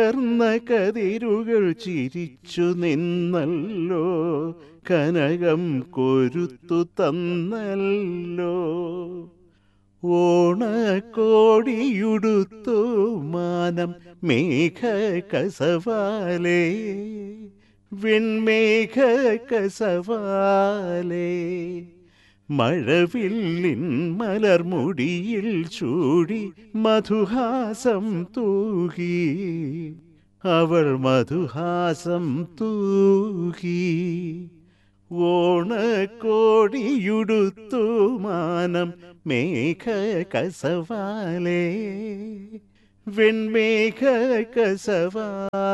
ഉയർന്ന കതിരുകൾ ചിരിച്ചു നിന്നല്ലോ കനകം കൊരുത്തു തന്നല്ലോ ഓണക്കോടിയുടുത്തു മാനം മേഘ കസവാലേ വെൺമേഘ കസവാലേ മഴവില്ലിൻ മലർമുടിയിൽ ചൂടി മധുഹാസം തൂകി അവൾ മധുഹാസം തൂകി ഓണക്കോടിയുടുത്തു മാനം മേഘ കസവാലേ വെൺമേഘ കസവാ